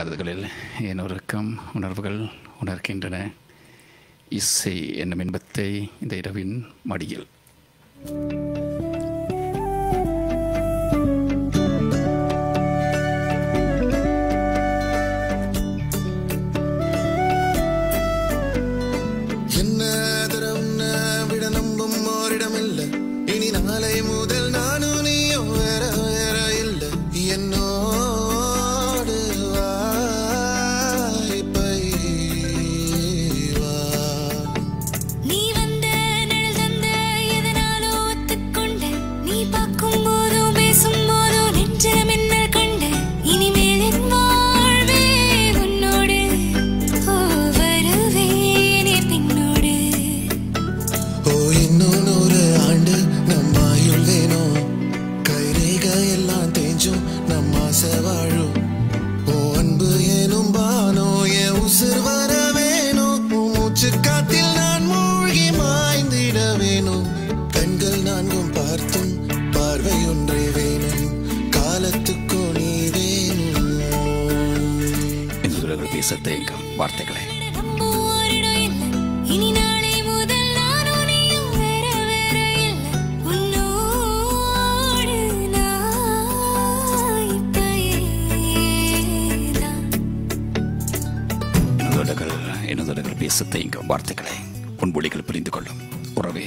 கருதுகளில் என் உறக்கம் உணர்வுகள் உணர்கின்றன இசை என்னும் இன்பத்தை இந்த இரவின் மடியில் என்ன தரம் விட நம்பும் ஓரிடமில்ல இனி நாளை முதல் நானும் நீயும் வேற வேற இல்ல என்னோடு வாய்ப்பை வா நீ வந்த நிழல் தந்த எதனாலோ ஒத்துக்கொண்ட நீ பார்க்கும் போதும் பேசும் போதும் நெஞ்ச மின்னல் கண்ட இனிமேல் என் வாழ்வே உன்னோடு ஓ வருவேனே பின்னோடு ஓ இன்னும் நூறு ஆண்டு நம்ம ஆயுள் வேணும் கைரேக எல்லாம் தேஞ்சும் நம்ம ஆசை வாழும் ஓ அன்பு எனும் பானோ என் உசிர் வர வேணும் உன் மூச்சு காத்தில் நான் மூழ்கி மாய்ந்திட வேணும் கண்கள் நான்கும் பார்த்தும் பார்வை ஒன்றே வேணும் காலத்துக்கும் நீ வேணும் இந்த உறவுகள் பேச தேங்கும் வார்த்தைகளை நம்ம ஓரிடம் இல்லை இனி நாளை முதல் நானும் நீயும் வேற வேற இல்லை உன்னோடு நான் இப்பயேதான் எனதோடர்கள் எனதோடர்கள் பேச தேங்கும் வார்த்தைகளை உன்மொழிகள் புரிந்து கொள்ளும் உறவே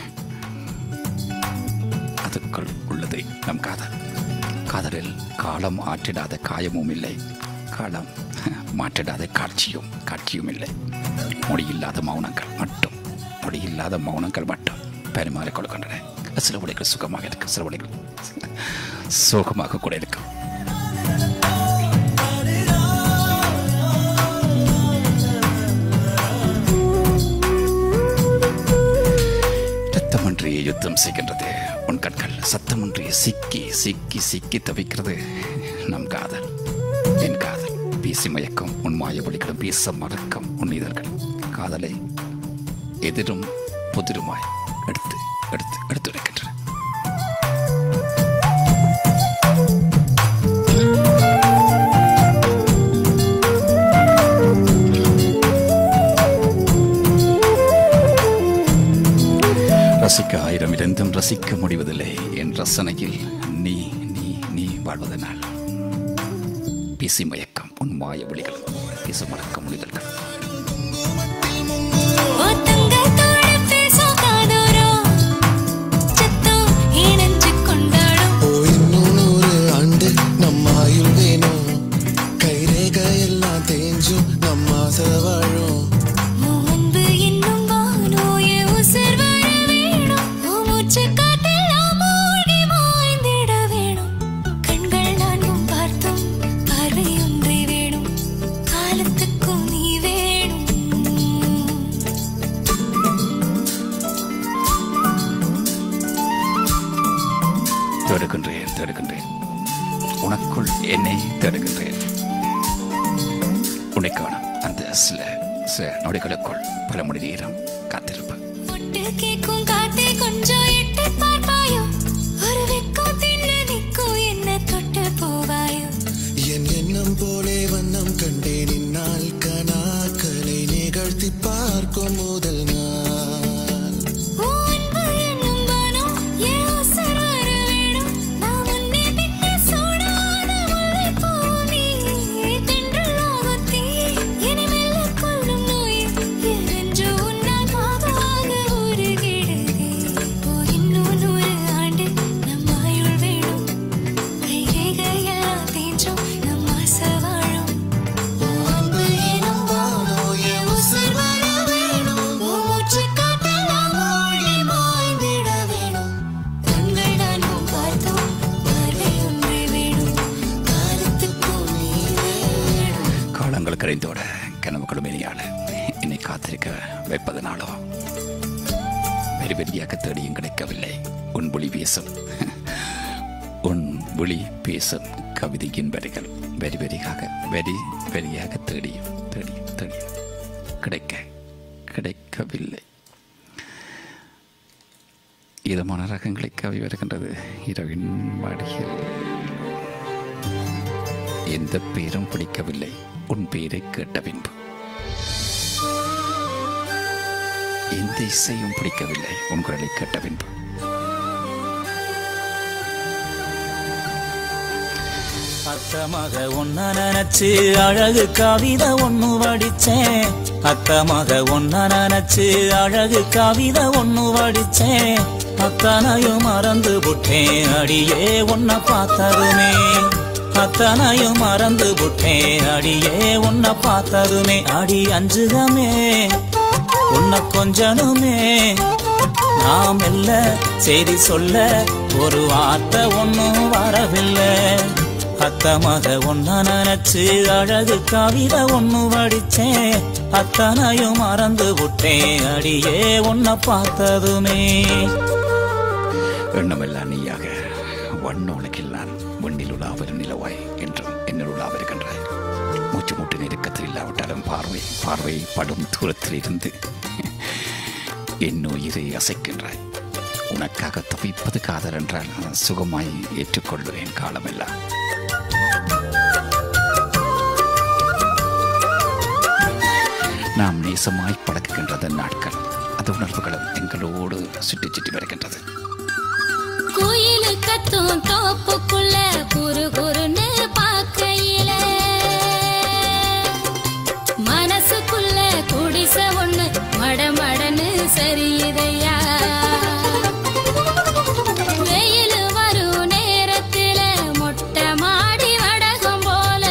அதுக்குள் உள்ளது நம் காதல் காதலில் காலம் ஆற்றிடாத காயமும் இல்லை காலம் மாற்றிடாத காட்சியும் காட்சியும் இல்லை மொழியில்லாத மௌனங்கள் மட்டும் மொழியில்லாத மௌனங்கள் மட்டும் பரிமாறிக் கொள்கின்றன சில உடைகள் சுகமாக இருக்கு சில உடைகள் சோகமாக கூட இருக்கும் ரத்தமன்றி யுத்தம் செய்கின்றது உன் கண்கள் சத்தமன்றி சிக்கி சிக்கி சிக்கி தவிக்கிறது நம் காதல் என் காதல் பேசி மயக்கம் உன் மாய ஒளிகளும் பேச மறக்கம் உன் இதழ்கள் காதலை எதிரும் புதிருமாய் எடுத்து எடுத்து எடுத்துரைக்கின்றன ரசிக்க ஆயிரம் இருந்தும் ரசிக்க முடிவதில்லை என் ரசனையில் நீ நீ நீ வாழ்வதனால் பேசி மயக்கம் உன் மாய ஒளிகள் பேச மறக்க முடிதல்கள் ஓ தங்கத்தோட பேசும் காதோரோ சத்தம் இணைஞ்சு கொண்டாடும் ஓ இன்னும் நூறு ஆண்டு நம்ம ஆயுள் வேணும் கைரேக எல்லாம் தேஞ்சும் நம்ம ஆசை வாழும் உன் அன்பு என்னும் வானோ என் உசிர் வர வேணும் உன் மூச்சு காற்றில் நாம் மூழ்கி மாய்ந்திட வேணும் கண்கள் நான்கும் பார்த்தும் பார்வை ஒன்றே வேணும் காலத்துக்கும் நீ வேணும் தேடுகின்றேன் தேடுகின்றேன் உனக்குள் என்னை தேடுகின்றேன் உன்னை காணும் அந்த சில சில நொடிகளுக்குள் பல மணி நேரம் காத்திருப்பேன் முட்டு கேக்கும் காத்தே கொஞ்சம் எட்டு பார்ப்பாயோ ஒரு வெக்கம் தின்ன நிற்கும் என்ன தொட்டு போவாயோ என் எண்ணம் போலே வண்ணம் கண்டேன் இந்நாள் கனாக்களை நிகழ்த்தி பார்க்கும் முதல் நாள் உன் அன்பு என்னும் வானம் என் உசுர் வர வேணும் நான் முன்னே பின்னே சூடான முல்லைப்பூ நீ தென்றல் ஆகும் தீ என்னை மெல்ல கொல்லும் நோய் எரிஞ்சு உன்னால் பாதாக உருகிடுதே ஓ இன்னும் நூறு ஆண்டு நம் ஆயுள் வேணும் கைரேகையெல்லாம் தேஞ்சும் நம் ஆசை வாழும் உன் அன்பு எனும் வானோ என் உசிர் வர வேணும் உன் மூச்சு காற்றில் நாம் மூழ்கி மாய்ந்திட வேணும். கண்கள் நான்கும் பார்த்தோம், பார்வை ஒன்றே வேணும். காலத்துக்கும் நீ வேணும். காலங்கள் கரைந்தோட கனவுகளும் இனியால என்னை காத்திருக்க வைப்பதனாலோ வெறி வெறியாக தேடியும் கிடைக்கவில்லை உன் ஒளி பேசும் உன் ஒளி பேசும் கவிதையின் வரிகள் வெறி வெறியாக வெறி வெறியாக தேடியும் தேடியும் தேடியும் கிடைக்க கிடைக்கவில்லை இதமான ரகங்களை கவி வருகின்றது இரவின் மடியில் எந்த பேரும் பிடிக்கவில்லை உன் பேரை கேட்ட பின்பு எந்த இசையும் பிடிக்கவில்லை உன் குரலை கேட்ட பின்பு அத்தமாக ஒன்ன நினைச்சு அழகு கவிதை ஒண்ணு வடிச்சேன் அத்தமாக ஒன்ன நினைச்சு அழகு கவிதை ஒண்ணு வடிச்சேன் அத்தனையும் மறந்து விட்டேன் அடியே உன்னை பார்த்ததுமே அத்தனையும் மறந்து விட்டேன் அடியே உன்னை பார்த்ததுமே அடி அஞ்சுகமே உன்னை கொஞ்சனுமே நாம் இல்ல செய்தி சொல்ல ஒரு வார்த்தை ஒன்னும் வரவில்லை அத்தமாக ஒன்ன நினைச்சு அழகு கவிதை ஒண்ணு வடிச்சேன் அத்தனையும் மறந்து விட்டேன் அடியே உன்னை பார்த்ததுமே எண்ணமெல்லாம் நீயாக வண்ண உலகில் நான் வெண்ணில் உலாவரும் நிலவாய் என்றும் என்னில் உலாவருகின்றாய் மூச்சு மூட்டு நெருக்கத்தில் இல்லாவிட்டாலும் பார்வை பார்வை படும் தூரத்தில் இருந்து என் உயிரை அசைக்கின்றாய் உனக்காக தவிப்பது காதல் என்றால் சுகமாய் ஏற்றுக்கொள்வேன் காலமெல்லாம் நாம் நேசமாய் பழகுகின்றது நாட்கள் அது உணர்வுகளும் எங்களோடு சுற்றி சுற்றி வருகின்றது குயிலு கத்தும் தோப்புக்குள்ள குறு குறுன்னு பார்க்கையில மனசுக்குள்ள குடிச ஒண்ணு மடமடன்னு சரியுதையா வெயில் வரும் நேரத்துல மொட்டை மாடி வடகம் போல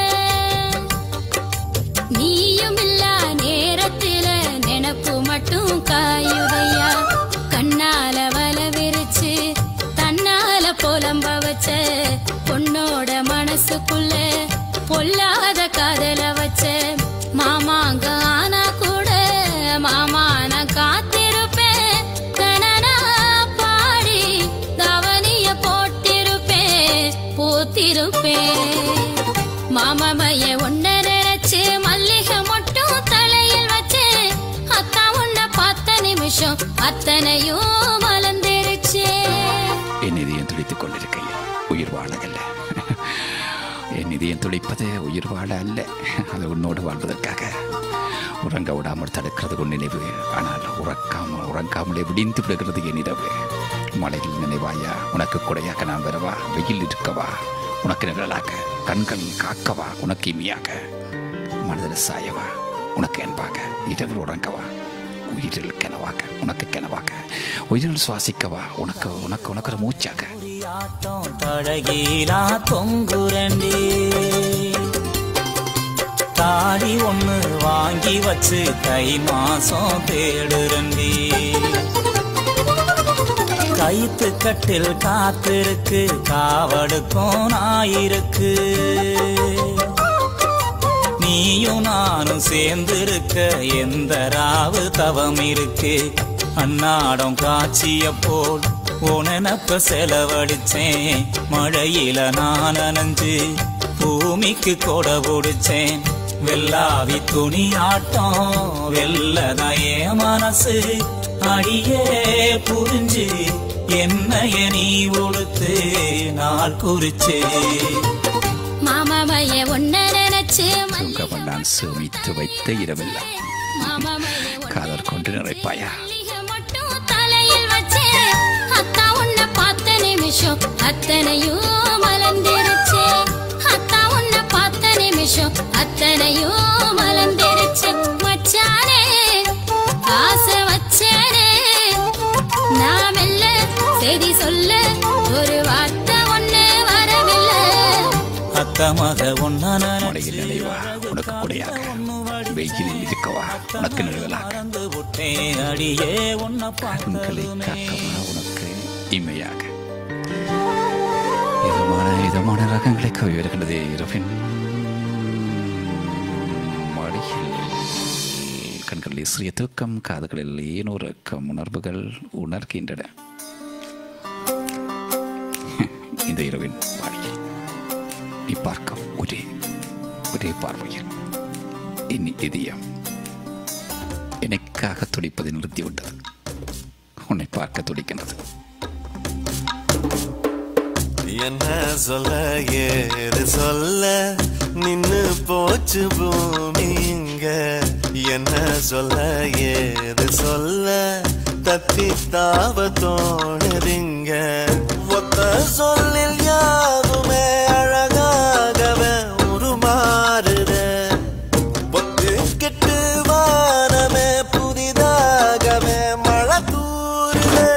நீயும் இல்லா நேரத்தில நினப்பு மட்டும் காயுதையா கண்ணால வல விரிச்சு தன்னால புலம்ப வச்ச பொண்ணோட மனசுக்குள்ள பொல்லாத காதல வச்ச மாமாங்க ஆனா கூட மாமா நான் காத்திருப்பேன் கணனா பாடி கவனிய போட்டிருப்பேன் பூத்திருப்பேன் மாமமைய ஒன்ன நினைச்சு மல்லிகை மட்டும் தலையில் வச்சு அத்தா உன்னை பார்த்த நிமிஷம் அத்தனையும் மலர்ந்துருச்சு என் இதயம் துடித்துக் கொண்டிருக்கையில் உயிர் வாழவில்லை என் இதயம் துடிப்பது உயிர் வாழ அல்ல அது உன்னோடு வாழ்வதற்காக உறங்க விடாமல் தடுக்கிறது உன் நினைவு ஆனால் உறக்காமல் உறங்காமலே விடிந்து விடுகிறது என் இரவு மழையில் நினைவாயா உனக்கு குடையாக நான் வரவா வெயில் இருக்கவா உனக்கு நிழலாக கண்கள் காக்கவா உனக்கு இனியாக மனதில் சாயவா உனக்கு என்பாக இரவில் உறங்கவா உயிரில் கனவாக உனக்கு கனவாக உயிரில் சுவாசிக்கவா உனக்கு உனக்கு உனக்கு ஒரு மூச்சாக ஆட்டம் தழகீலா தொங்குரண்டி தாடி ஒண்ணு வாங்கி வச்சு தை மாசம் தேடுரண்டி கைத்து கட்டில் காத்திருக்கு காவடுக்கும் நாயிருக்கு நீயும் நானும் சேர்ந்திருக்க எந்த ராவு தவம் இருக்கு அன்னாடம் காட்சிய போல் உனப்ப செலவழிச்சேன் மழையில நான் நனைஞ்சு பூமிக்கு கொடை பிடிச்சேன் வெள்ளாவி துணி ஆட்டம் வெள்ளதையே மனசு அடியே புரிஞ்சு என்னைய நீ உடுத்து நாள் குறிச்சே மாமமைய ஒன்ன நினைச்சு தூங்க வந்தான் சேமித்து வைத்த இரவெல்லாம் காதல் கொண்டு நிறைப்பாயா மல்லிகை மட்டும் தலையில் வச்சு அத்தா உன்னை பார்த்த நிமிஷம் அத்தனையும் மலர்ந்துருச்சு அத்தா உன்னை பார்த்த நிமிஷம் அத்தனையும் மலர்ந்துருச்சு மச்சானே ஆசை வச்சேனே நாம் இல்ல செய்தி சொல்ல ஒரு வார்த்தை ஒண்ணு வரவில்லை அக்கமாக ஒன்னா மழையில் நினைவா உனக்கு குடையாக வெயிலில் இருக்கவா உனக்கு நிழலாக மறந்து விட்டேன் அடியே உன்னை கண்களை பார்த்ததுமே காக்கவா உனக்கு இமையாக இதமான இதமான ரகங்களை கவி வருகின்றது இரவின் மடியில் கண்களில் சிறிய தூக்கம் காதுகளில் ஏனோ ரக்கம் உணர்வுகள் உணர்கின்றன இந்த இரவின் மடியில் நீ பார்க்க ஒரே ஒரே பார்வையில் என் இதயம் எனக்காக துடிப்பதை நிறுத்திவிட்டது உன்னை பார்க்க துடிக்கின்றது என்ன சொல்ல ஏது சொல்ல நின்னு போச்சு பூமி இங்க என்ன சொல்ல ஏது சொல்ல தத்தி தாவ தோணுதிங்க ஒத்த சொல்லில் யாவுமே அழகாகவே உருமாறுதே பொத்து கெட்டு வானமே புதிதாகவே மழை தூருதே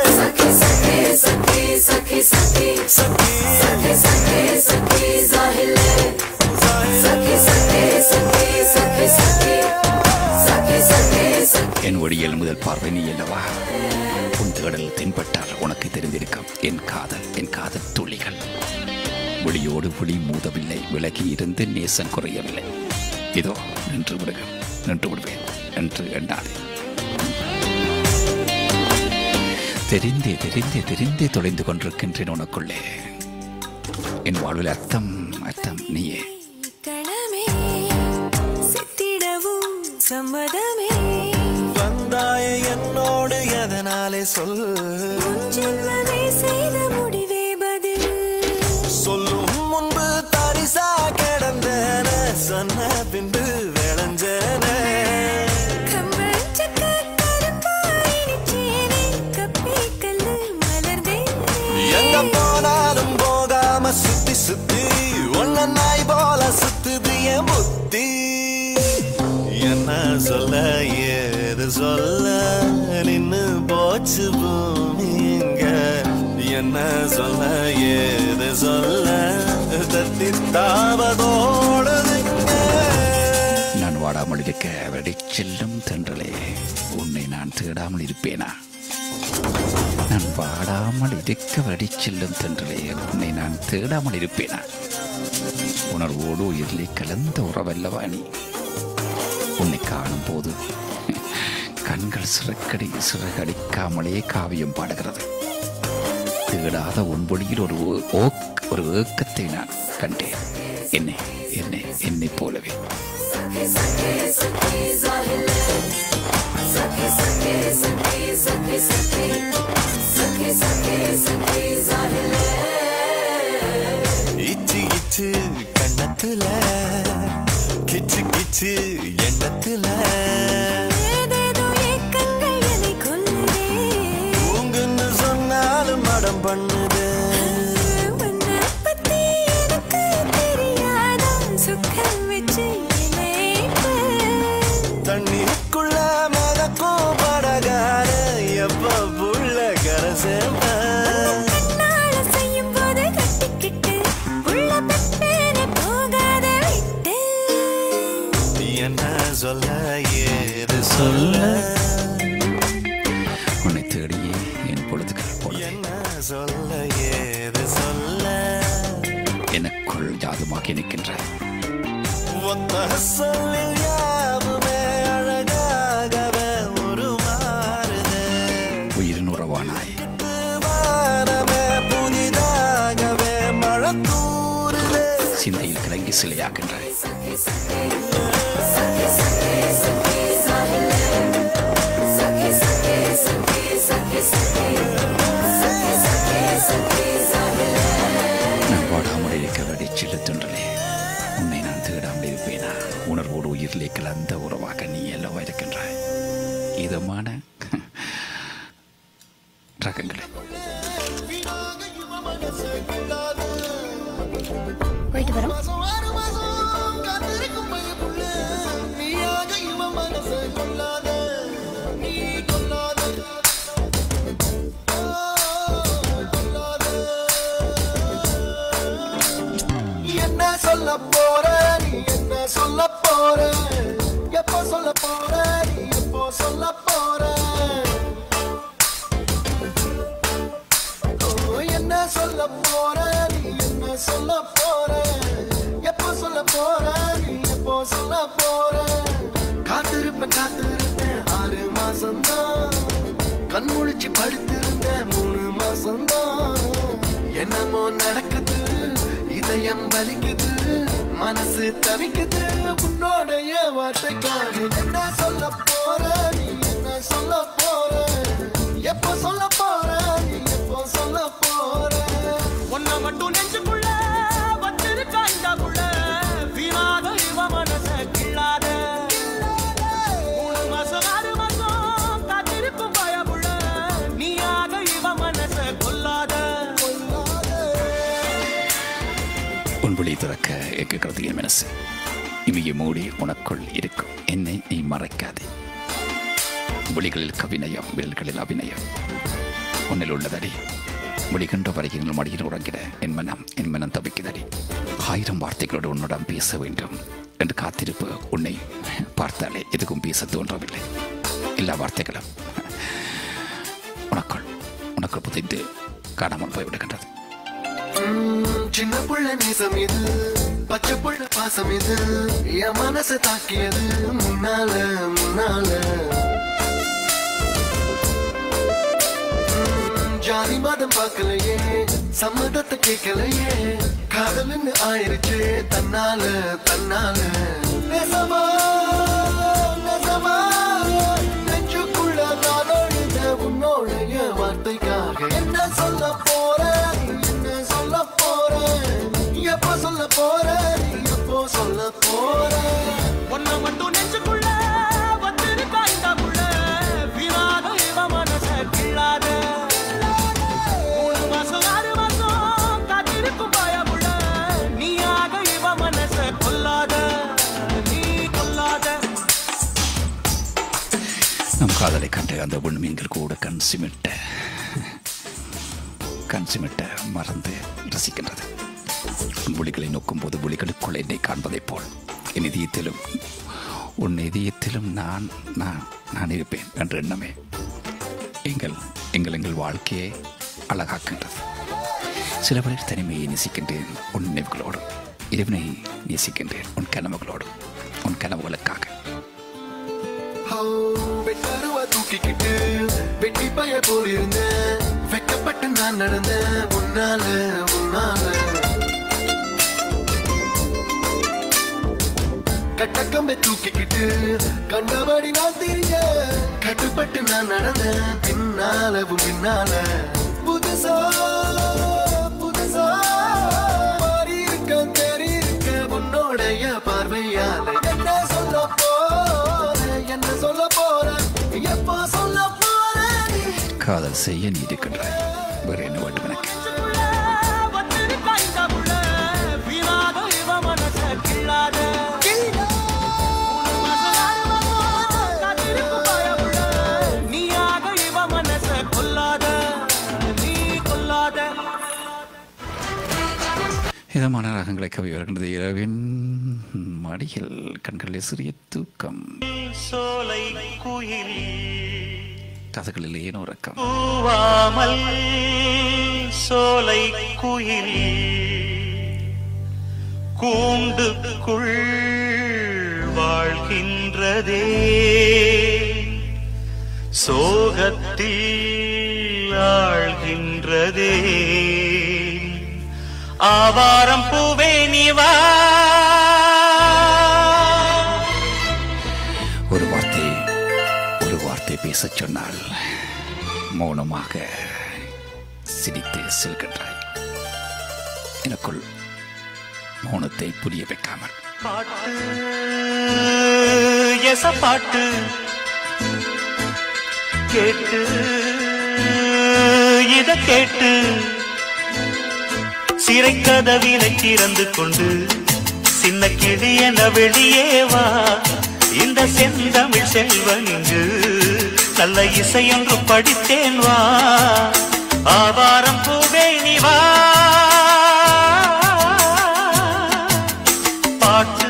என் ஒளியல் முதல் பார்வை நீ அல்லவா உன் தேடல் தென்பட்டால் உனக்கு தெரிந்திருக்கும் என் காதல் என் காதல் துளிகள் விழியோடு விழி மூதவில்லை விலகி இருந்து நேசம் குறையவில்லை இதோ நின்று விடுக நின்று விடுவேன் என்று எண்ணாதே தெரிந்தே தெரிந்தே தெரிந்தே தொலைந்து கொண்டிருக்கின்றேன் உனக்குள்ளே என் வாழ்வில் அர்த்தம் அர்த்தம் நீயே கணமே சித்திடவும் சம்மதமே வந்தாய என்னோடு எதனாலே சொல் ஜென்மமே செய்த முடிவே பதில் சொல்லும் முன்பு தரிசா கிடந்தன சொன்ன பின்பு விளைஞ்சன கம்பஞ்சக்க கருப்பாயினிச்சேனே கப்பி கல்லு மலர்ந்தேனே எங்க போனாலும் போகாம சுத்தி சுத்தி ஒன்ன நாய் போல சுத்துது என் புத்தி என்ன சொல்ல ஏது சொல்ல நின்னு போச்சு பூமிங்க என்ன சொல்ல ஏது சொல்ல தத்தி தாவதோடுதுங்க நான் வாடாமல் இருக்க வெடிச் செல்லும் தென்றலே உன்னை நான் தேடாமல் இருப்பேனா நான் வாடாமல் இருக்க வெடிச் செல்லும் தென்றலே உன்னை நான் தேடாமல் இருப்பேனா உணர்வோடு உயிரிலே கலந்த உறவல்லவா நீ உன்னை காணும் போது கண்கள் சிறக்கடி சிறகடிக்காமலே காவியம் பாடுகிறது தேடாத உன்பொழியில் ஒரு ஓ- ஓக் ஒரு ஏக்கத்தை நான் கண்டேன் என்னை என்னை என்னை போலவே இச்சு இச்சு கண்ணத்துல கிச்சு கிச்சு எண்ணத்துல ஏதேதோ ஏக்கங்கள் என்னை கொல்லுதே உங்குன்னு சொன்னாலும் மடம் பண்ணுது உன்னை பத்தி எனக்கு தெரியாதா சுக்கம் வச்சு என்னை தண்ணிக்குள்ள மிதக்கும் படகார எப்ப புள்ள கரை சேர்ப்பேன் நாள செய்யும் போது கட்டிக்கிட்டு உள்ள பெப்பேனே போகாத விட்டு என்ன சொல்ல ஏது சொல்ல உன்னை தேடியே என் பொழுதுகள் போல என்ன சொல்ல ஏது சொல்ல எனக்குள் ஜாதுமாகி நிற்கின்ற ஒத்த சொல்லில் யாவுமே அழகாகவே உருமாறுதே உயிரின் உறவானாய் வானமே புதிதாகவே மழை தூருதே சிந்தையில் கலங்கி சிலையாகின்றாய் நான் வாடாமல் இருக்க வெடிச் செல்லுத்துன்றலே உன்னை நான் தேடாமல் இருப்பேனா உணர்வோடு உயிரிலே கலந்த உறவாக நீ அல்லவா இருக்கின்றாய் இதமான ரகங்களை போயிட்டு வரோம் என்ன சொல்ல போற நீ என்ன சொல்ல போற எப்போ சொல்ல போற நீ எப்போ சொல்ல போற ஓ, என்ன சொல்ல போற நீ என்ன சொல்ல போற எப்போ சொல்ல போற நீ எப்போ சொல்ல போற காத்திருப்பேன் காத்திருப்பேன் ஆறு மாசம்தான் கண் முழிச்சு படுத்திருந்தேன் மூணு மாசம்தான் என்னமோ நடக்குது இதயம் வலிக்குது மனசு தவிக்குது உன்னோடைய வார்த்தைக்காக என்ன சொல்ல போற நீ என்ன சொல்ல போற எப்போ சொல்ல போற நீ எப்போ சொல்ல போற ஒன்ன மட்டும் நெஞ்சு திறக்க எங்குகிறது என் மனசு இவையை மூடி உனக்குள் இருக்கும் என்னை நீ மறைக்காதே விழிகளில் கவிநயம் விரல்களில் அபிநயம் உன்னில் உள்ளதடி முடிகின்ற வரையில் மடியில் உறங்கிட என் மனம் என் மனம் தவிக்குதடி ஆயிரம் வார்த்தைகளோடு உன்னிடம் பேச வேண்டும் என்று காத்திருப்பு உன்னை பார்த்தாலே எதுக்கும் பேச தோன்றவில்லை எல்லா வார்த்தைகளும் உனக்குள் உனக்குள் புதைந்து காணாமல் போய்விடுகின்றது சின்ன புள்ள நேசம் இது பச்சை புள்ள பாசம் இது என் மனசை தாக்கியது முன்னால முன்னால ம், ஜாதி மதம் பார்க்கலையே சம்மதத்தை கேட்கலையே காதல்னு ஆயிருச்சு தன்னால தன்னால நெசமா நெசமா நெஞ்சுக்குள்ள நான் அழுத உன்னோடைய வார்த்தைக்காக என்ன சொல்ல போற நீ என்ன சொல்ல போற எப்போ சொல்ல போற நீ எப்போ சொல்ல போற ஒன்ன மட்டும் நெஞ்சுக்குள்ள வச்சிருக்கா இந்த புள்ள விவாத இவ மனச கிள்ளாத மூணு மாசம் ஆறு மாசம் காத்திருக்கும் பயமுள்ள நீயாக இவ மனச கொல்லாத நீ கொல்லாத நம் காதலை கண்டு அந்த விண்மீன்கள் கூட கண் சிமிட்ட கண் சிமிட்ட மறந்து ரசிக்கின்றது உன் ஒளிகளை நோக்கும் போது ஒளிகளுக்குள் என்னை காண்பதைப் போல் என் இதயத்திலும் உன் இதயத்திலும் நான் நான் நான் இருப்பேன் என்ற எண்ணமே எங்கள் எங்கள் எங்கள் வாழ்க்கையை அழகாக்கின்றது சில பேர் தனிமையை நேசிக்கின்றேன் உன் நினைவுகளோடும் இறைவனை நேசிக்கின்றேன் உன் கனவுகளோடும் உன் கனவுகளுக்காக வெட்டாருவா தூக்கிக்கிட்டு வெட்டி பய போல் இருந்தேன் வெக்கப்பட்டு நான் நடந்தேன் முன்னால முன்னால கட்டக்கம்பை தூக்கிக்கிட்டு கண்டபடி நான் திரிய கட்டுப்பட்டு நான் நடந்தேன் பின்னாலவும் பின்னால புதுசா புதுசா மாறி இருக்க தேறி இருக்க உன்னோடைய பார்வையால என்ன சொல்ல போற என்ன சொல்ல போற எப்போ சொல்ல போற நீ காதல் செய்ய நீ இருக்கின்றாய் வேறு என்ன வேண்டும் எனக்கு நெஞ்சுக்குள்ள வச்சிருக்கா இந்த புள்ள விவாத இவ மனச கிள்ளாத மூணு மாசம் ஆறு மாசம் காத்திருக்கும் பயமுள்ள நீயாக இவ மனச கொல்லாத நீ கொல்லாத இதமான ராகங்களை கவி வருகின்றது இரவின் மடியில் கண்களில் சிறிய தூக்கம் சோலை குயில் கதைகளில் ஏனோ உறக்கம் பூவாமல் சோலை குயில் கூண்டுக்குள் வாழ்கின்றதே சோகத்தில் ஆழ்கின்றதே ஆவாரம் பூவே நிவா ஒரு வார்த்தை ஒரு வார்த்தை பேசச் சொன்னால் மௌனமாக சிரித்து செல்கின்றாய் எனக்குள் மௌனத்தை புரிய வைக்காமல் பாட்டு எச பாட்டு கேட்டு இத கேட்டு சிறை கதவினை திறந்து கொண்டு சின்ன கிளி என வெளியே வா இந்த செந்தமிழ் செல்வன் இங்கு நல்ல இசையொன்று படித்தேன் வா ஆவாரம் பூவே நீ வா பாட்டு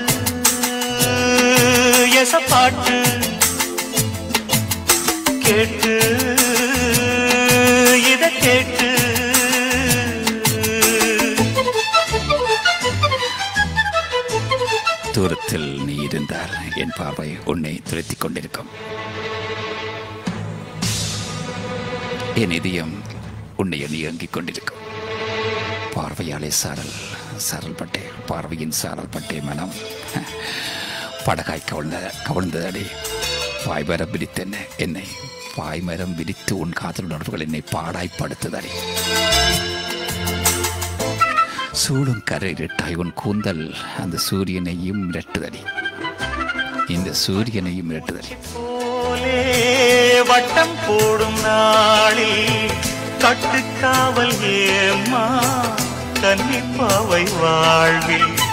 எச பாட்டு கேட்டு இத கேட்டு தூரத்தில் நீ இருந்தால் என் பார்வை உன்னை துரத்திக் கொண்டிருக்கும் என் இதயம் உன்னை எண்ணி இயங்கிக் கொண்டிருக்கும் பார்வையாலே சாரல் சாரல் பட்டே பார்வையின் சாரல் பட்டே மனம் படகாய் கவிழ்ந்த கவிழ்ந்ததடி பாய்மரம் விரித்தென்ன என்னை பாய்மரம் விரித்து உன் காதல் உணர்வுகள் என்னை பாடாய்ப்படுத்துதடி சூடும் கரை இரட்டாய் உன் கூந்தல் அந்த சூரியனையும் இரட்டுதடி இந்த சூரியனையும் இரட்டுதடி போலே வட்டம் போடும் நாளில் கட்டுக்காவல் ஏம்மா கன்னிப்பாவை வாழ்வில்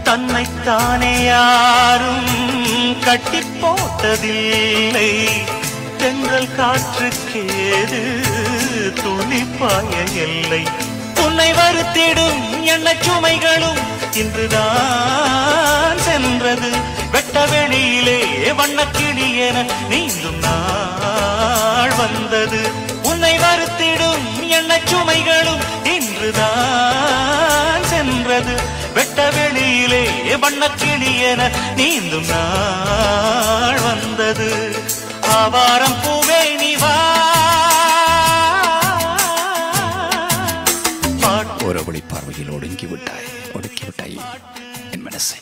தன்னைத்தானே யாரும் கட்டி போட்டதில்லை தென்றல் காற்றுக்கேது துளிப்பாய எல்லை உன்னை வருத்திடும் எண்ண சுமைகளும் இன்றுதான் சென்றது வெட்ட வெளியிலே வண்ணக்கிளி என நீந்தும் நாள் வந்தது உன்னை வருத்திடும் எண்ண சுமைகளும் இன்றுதான் சென்றது வெட்ட வெளியிலே வண்ணக்கிளி என நீந்தும் நாள் வந்தது ஆவாரம் பூவே நீ வா பாட்டு ஒரு ஒளி பார்வையில் ஒடுங்கி விட்டாய் ஒடுக்கி விட்டாய் என் மனசை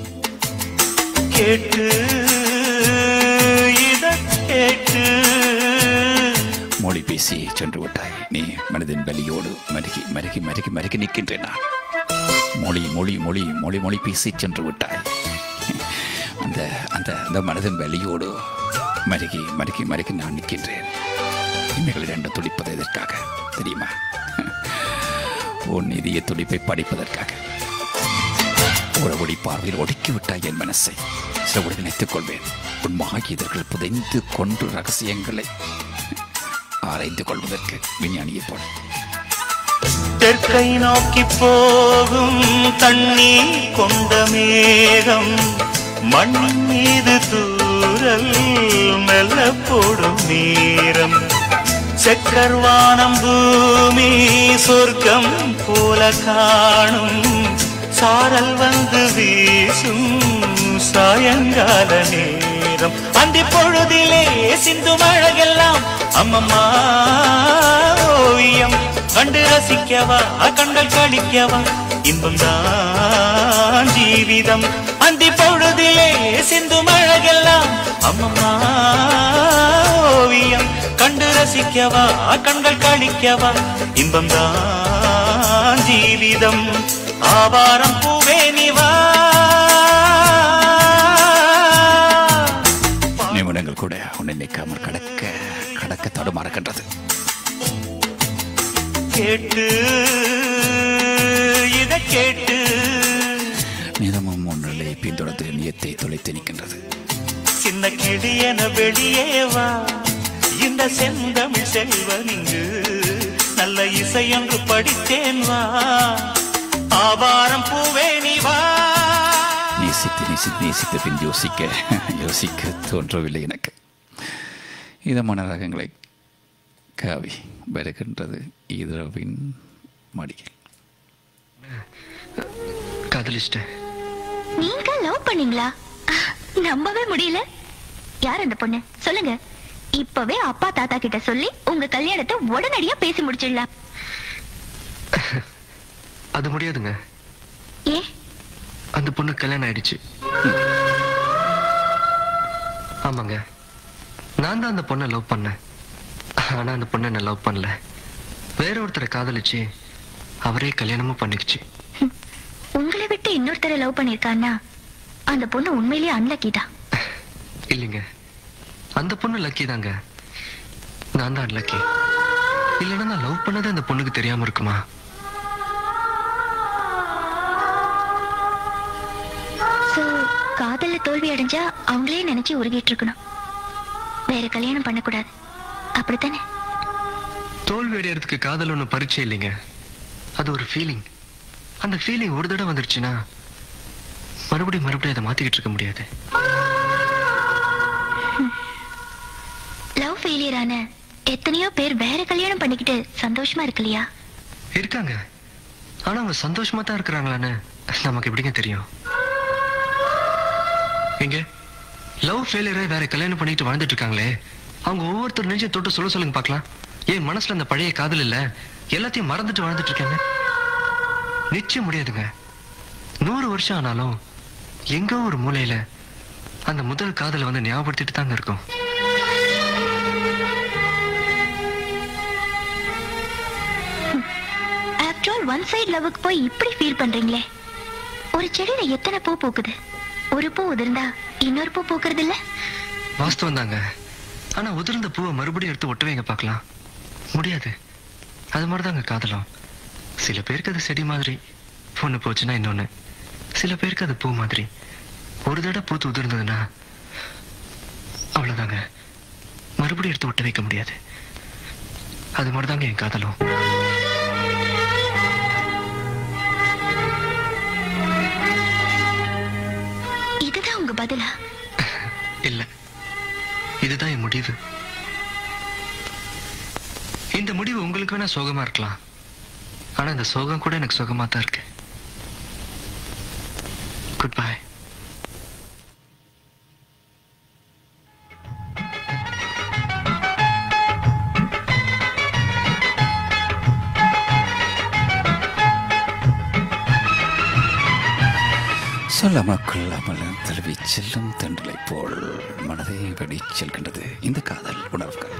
கேட்டு இத கேட்டு மொழி பேசி சென்று விட்டாய் நீ மனதின் வலியோடு மருகி மருகி மருகி மருகி நிற்கின்றேன் நான் மொழி மொழி மொழி மொழி மொழி பேசி சென்று விட்டாய் அந்த அந்த அந்த மனதின் வலியோடு மருகி மருகி மருகி நான் நிற்கின்றேன் இமைகள் இரண்டு துடிப்பது எதற்காக தெரியுமா உன் இதய துடிப்பை படிப்பதற்காக ஒரு ஒளி பார்வையில் ஒடுக்கி விட்டாய் என் மனசை சில நினைத்துக் கொள்வேன் உன் மாகியதர்கள் புதைந்து கொன்று ரகசியங்களை ஆராய்ந்து கொள்வதற்கு விஞ்ஞானியை போல தெற்கை நோக்கி போகும் தண்ணீர் கொண்ட மேகம் மண் மீது தூரல் மெல்ல போடும் நேரம் செக்கர்வானம் பூமி சொர்க்கம் போல காணும் சாரல் வந்து வீசும் சாயங்கால நேரம் அந்தி பொழுதிலே சிந்து மழகெல்லாம் அம்மம்மா ஓவியம் கண்டு ரசிக்கவா கண்கள் கழிக்கவா இன்பம் தான் ஜீவிதம் அந்தி பொழுதிலே சிந்து மழகெல்லாம் அம்மம்மா ஓவியம் கண்டு ரசிக்கவா கண்கள் கழிக்கவா இன்பம் தான் ஜீவிதம் ஆவாரம் பூவே நிவா நிமிடங்கள் கூட உன்னை நிற்காமல் கடக்க கடக்க தடுமாறுகின்றது கேட்டு இத கேட்டு நிதமும் ஒன்றிலே பின்தொடர்ந்து நியத்தை தொலைத்து நிற்கின்றது சின்ன கிளியன வெளியே வா இந்த செந்தமிழ் செல்வன் இங்கு நல்ல இசையொன்று படித்தேன் வா ஆவாரம் பூவே நீ வா நேசித்து நேசித்து நேசித்த பின் யோசிக்க யோசிக்க தோன்றவில்லை எனக்கு இதமான ரகங்களை காவி வருகின்றது இரவின் மடியில் காதலிச்சிட்டேன் நீங்க லவ் பண்ணீங்களா நம்பவே முடியல யார் அந்த பொண்ணு சொல்லுங்க இப்பவே அப்பா தாத்தா கிட்ட சொல்லி உங்க கல்யாணத்தை உடனடியா பேசி முடிச்சிடலாம் அது முடியாதுங்க ஏ அந்த பொண்ணு கல்யாணம் ஆயிடுச்சு ஆமாங்க நான் தான் அந்த பொண்ணை லவ் பண்ணேன் ஆனா அந்த பொண்ணை என்ன லவ் பண்ணல வேற ஒருத்தரை காதலிச்சு அவரே கல்யாணமும் பண்ணிக்கிச்சு உங்களை விட்டு இன்னொருத்தரை லவ் பண்ணிருக்கான்னா அந்த பொண்ணு உண்மையிலேயே அன்லக்கி தான் இல்லைங்க அந்த பொண்ணு லக்கி தாங்க நான் தான் லக்கி இல்லைன்னா நான் லவ் பண்ணது அந்த பொண்ணுக்கு தெரியாம இருக்குமா சோ காதல்ல தோல்வி அடைஞ்சா அவங்களே நினைச்சு உருகிட்டு இருக்கணும் வேற கல்யாணம் பண்ணக்கூடாது அப்படித்தானே தோல்வி அடையறதுக்கு காதல் ஒன்றும் பரீட்சை இல்லைங்க அது ஒரு ஃபீலிங் அந்த ஃபீலிங் ஒரு தடவை வந்துருச்சுன்னா மறுபடியும் மறுபடியும் அதை மாத்திக்கிட்டு இருக்க முடியாது லவ் ஃபெயிலியர் ஆன எத்தனையோ பேர் வேற கல்யாணம் பண்ணிக்கிட்டு சந்தோஷமா இருக்கலையா இருக்காங்க ஆனா அவங்க சந்தோஷமா தான் இருக்கிறாங்களான்னு நமக்கு எப்படிங்க தெரியும் எங்க லவ் ஃபெயிலியரை வேற கல்யாணம் பண்ணிட்டு வாழ்ந்துட்டு இருக்காங்களே அவங்க ஒவ்வொருத்தர் நெஞ்சையும் தொட்டு சொல்ல சொல்லுங்க பார்க்கலாம் ஏன் மனசுல அந்த பழைய காதல் இல்ல எல்லாத்தையும் மறந்துட்டு வாழ்ந்துட்டு இருக்காங்க நிச்சயம் முடியாதுங்க நூறு வருஷம் ஆனாலும் எங்கோ ஒரு மூலையில அந்த முதல் காதலை வந்து ஞாபகப்படுத்திட்டு தாங்க இருக்கும் ஆஃப்டர் ஆல் ஒன் சைடு லவ்வுக்கு போய் இப்படி ஃபீல் பண்றீங்களே ஒரு செடியில எத்தனை பூ பூக்குது ஒரு பூ உதிர்ந்தா இன்னொரு பூ பூக்குறது இல்ல வாஸ்தவம் தாங்க ஆனா உதிர்ந்த பூவை மறுபடியும் எடுத்து ஒட்டுவீங்க பார்க்கலாம் முடியாது அது மாதிரிதாங்க காதலும் சில பேருக்கு அது செடி மாதிரி ஒண்ணு போச்சுன்னா இன்னொன்னு சில பேருக்கு அது பூ மாதிரி ஒரு தடவை பூத்து உதிர்ந்ததுன்னா அவ்வளவுதாங்க மறுபடியும் எடுத்து ஒட்ட வைக்க முடியாது அது மாதிரிதாங்க என் காதலும் இதுதான் உங்க பதிலா இல்ல இதுதான் என் முடிவு இந்த முடிவு உங்களுக்கு வேணா சோகமா இருக்கலாம் ஆனா இந்த சோகம் கூட எனக்கு சோகமா தான் இருக்கு குட் பை சொல்லாமல் கொள்ளாமல் தழுவி செல்லும் தென்றலை போல் மனதை வெடி செல்கின்றது இந்த காதல் உணர்வுகள்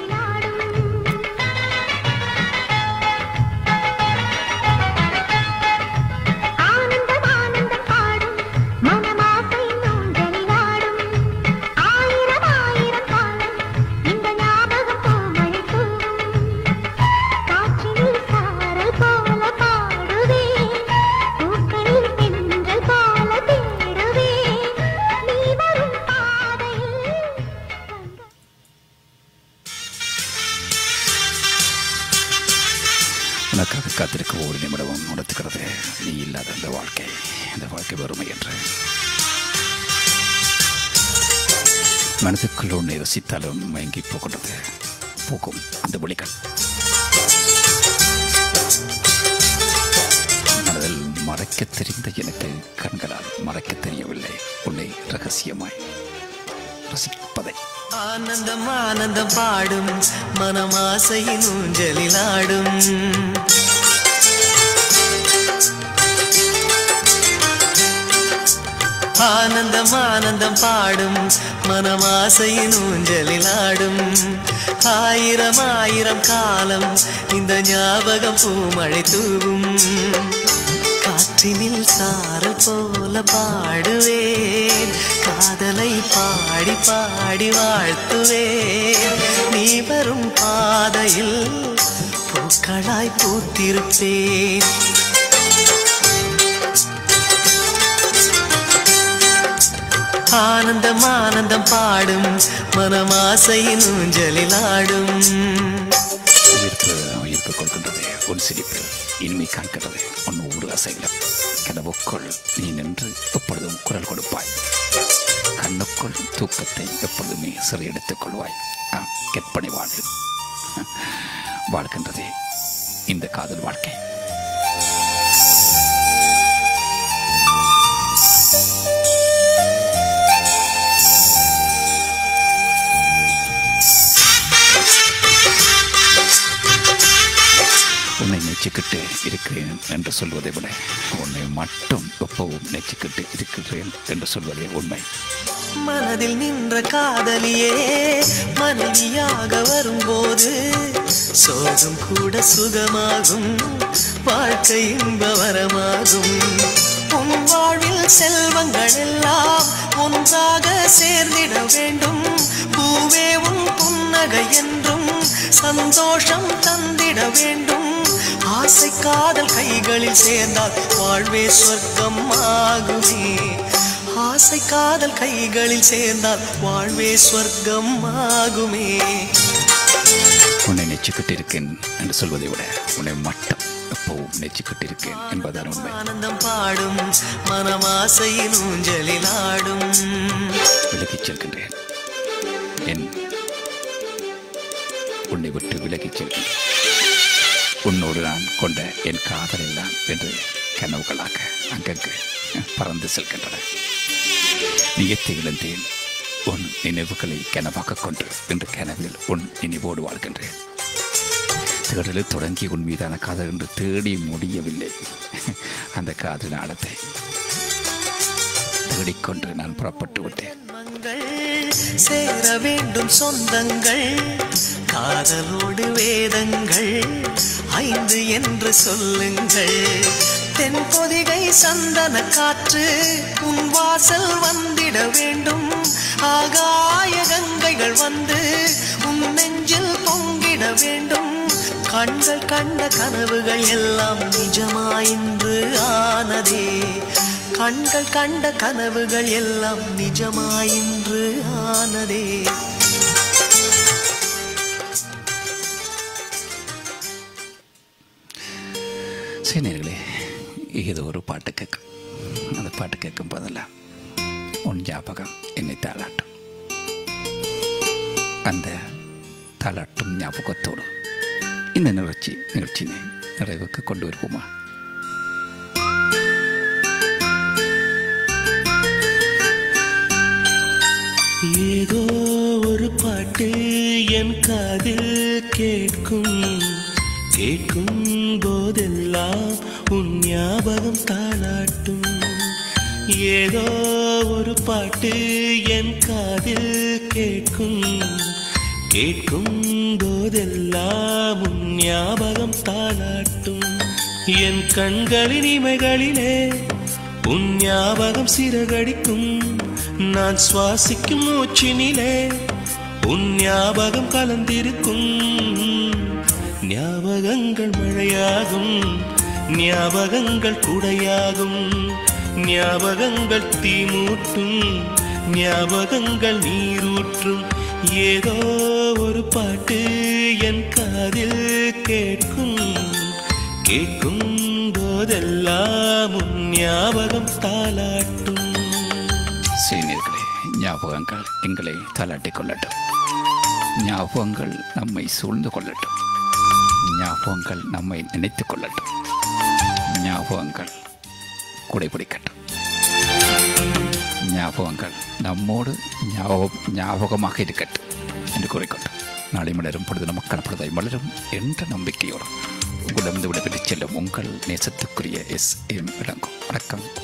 ஆனந்தம் ஆனந்தம் பாடும் மனமாசை நூஞ்சலிலாடும் ஆயிரம் ஆயிரம் காலம் இந்த ஞாபகம் பூமழை தூவும் காற்றினில் சாரல் போல பாடுவேன் பூக்களில் தென்றல் போல தேடுவேன் நீ வரும் பாதையில் தங்க உனக்காக காத்திருக்க ஒரு நிமிடமும் உணர்த்துகிறது நீ இல்லாத அந்த வாழ்க்கை அந்த வாழ்க்கை வறுமை என்று மனதுக்குள் உன்னை யோசித்தாலும் மயங்கி போகின்றது போகும் அந்த ஒளிகள் மனதில் மறைக்க தெரிந்த எனக்கு கண்களால் மறைக்க தெரியவில்லை உன்னை ரகசியமாய் ரசிப்பதை ஆனந்தம் ஆனந்தம் பாடும் மனமாசையின் ஊஞ்சலிலாடும் ஆனந்தம் ஆனந்தம் பாடும் மனமாசையின் ஊஞ்சலிலாடும் ஆயிரம் ஆயிரம் காலம் இந்த ஞாபகம் பூமழை தூவும் காற்றினில் சாரல் போல பாடுவேன் காதலை பாடி பாடி வாழ்த்துவேன் நீ வரும் பாதையில் பூக்களாய் பூத்திருப்பேன் ஆனந்தம் ஆனந்தம் பாடும் மனமாசையின் ஊஞ்சலில் ஆடும் உயிர்ப்பு உயிர்ப்பு கொடுக்கின்றது உன் சிரிப்பு இனிமை காண்கிறது உன் ஊடு அசைகளும் கனவுக்குள் நீ நின்று எப்பொழுதும் குரல் கொடுப்பாய் கண்ணுக்குள் தூக்கத்தை எப்பொழுதுமே சிறையெடுத்துக் கொள்வாய் ஆ, கற்பனை வாழ்வு வாழ்கின்றதே இந்த காதல் வாழ்க்கை உன்னை நெச்சுக்கிட்டு இருக்கிறேன் என்று சொல்வதை விட உன்னை மட்டும் எப்பவும் நெச்சுக்கிட்டு இருக்கிறேன் என்று சொல்வதே உண்மை மனதில் நின்ற காதலியே மனைவியாக வரும்போது சோகம் கூட சுகமாகும் வாழ்க்கை இன்பவரமாகும் உன் வாழ்வில் செல்வங்கள் எல்லாம் ஒன்றாக சேர்ந்திட வேண்டும் பூவே உன் புன்னகை என்றும் சந்தோஷம் தந்திட வேண்டும் ஆசை காதல் கைகளில் சேர்ந்தால் வாழ்வே சொர்க்கம் ஆகுமே ஆசை காதல் கைகளில் சேர்ந்தால் வாழ்வே சொர்க்கம் ஆகுமே உன்னை நெச்சுக்கிட்டு இருக்கேன் என்று சொல்வதை விட உன்னை மட்டும் எப்பவும் நெச்சுக்கிட்டு இருக்கேன் என்பதுதான் உண்மை ஆனந்தம் பாடும் மனமாசையின் ஊஞ்சலில் ஆடும் விலகிச் செல்கின்றேன் என் உன்னை விட்டு விலகிச் செல்கின்றேன் உன்னோடு நான் கொண்ட என் காதல் எல்லாம் என்று கனவுகளாக அங்கங்கு பறந்து செல்கின்றன வியத்து இழந்தேன் உன் நினைவுகளை கனவாக கொண்டு இன்று கனவில் உன் நினைவோடு வாழ்கின்றேன் தேடலில் தொடங்கி உன் மீதான காதல் என்று தேடி முடியவில்லை அந்த காதல் ஆழத்தை தேடிக்கொண்டு நான் புறப்பட்டு விட்டேன் மங்கள் சேர வேண்டும் சொந்தங்கள் காதலோடு வேதங்கள் ஐந்து என்று சொல்லுங்கள் தென்பொதிகை சந்தன காற்று உன் வாசல் வந்திட வேண்டும் ஆகாய கங்கைகள் வந்து உன் நெஞ்சில் பொங்கிட வேண்டும் கண்கள் கண்ட கனவுகள் எல்லாம் நிஜமாயின்று ஆனதே கண்கள் கண்ட கனவுகள் எல்லாம் நிஜமாயின்று ஆனதே சீனியர்களே ஏதோ ஒரு பாட்டு கேட்கும் அந்த பாட்டு கேட்கும் போதெல்லாம் உன் ஞாபகம் என்னை தாளாட்டும் அந்த தாளாட்டும் ஞாபகத்தோடு இந்த நிகழ்ச்சி நிகழ்ச்சியினை நிறைவுக்கு கொண்டு வருவோமா ஏதோ ஒரு பாட்டு என் காதில் கேட்கும் கேட்கும் போதெல்லாம் உன் ஞாபகம் தாளாட்டும் ஏதோ ஒரு பாட்டு என் காதில் கேட்கும் கேட்கும் போதெல்லாம் உன் ஞாபகம் தாளாட்டும் என் கண்களின் இமைகளிலே உன் ஞாபகம் சிறகடிக்கும் நான் சுவாசிக்கும் மூச்சினிலே உன் ஞாபகம் கலந்திருக்கும் ஞாபகங்கள் மழையாகும் ஞாபகங்கள் குடையாகும் ஞாபகங்கள் தீமூட்டும் ஞாபகங்கள் நீரூற்றும் ஏதோ ஒரு பாட்டு என் காதில் கேட்கும் கேட்கும் போதெல்லாம் உன் ஞாபகம் தாளாட்டும் சீனியர்களே ஞாபகங்கள் எங்களை தாளாட்டிக் கொள்ளட்டும் ஞாபகங்கள் நம்மை சூழ்ந்து கொள்ளட்டும் ஞாபகங்கள் நம்மை நினைத்துக் கொள்ளட்டும் ஞாபகங்கள் குடைபிடிக்கட்டும் ஞாபகங்கள் நம்மோடு ஞாபகம் ஞாபகமாக இருக்கட்டும் என்று கூறிக்கொண்டு நாளை மலரும் பொழுது நமக்கான பொழுதை மலரும் என்ற நம்பிக்கையோடு உங்களிடமிருந்து விடைபெற்றுச் செல்லும் உங்கள் நேசத்துக்குரிய எஸ் எம் இளங்கோ வணக்கம்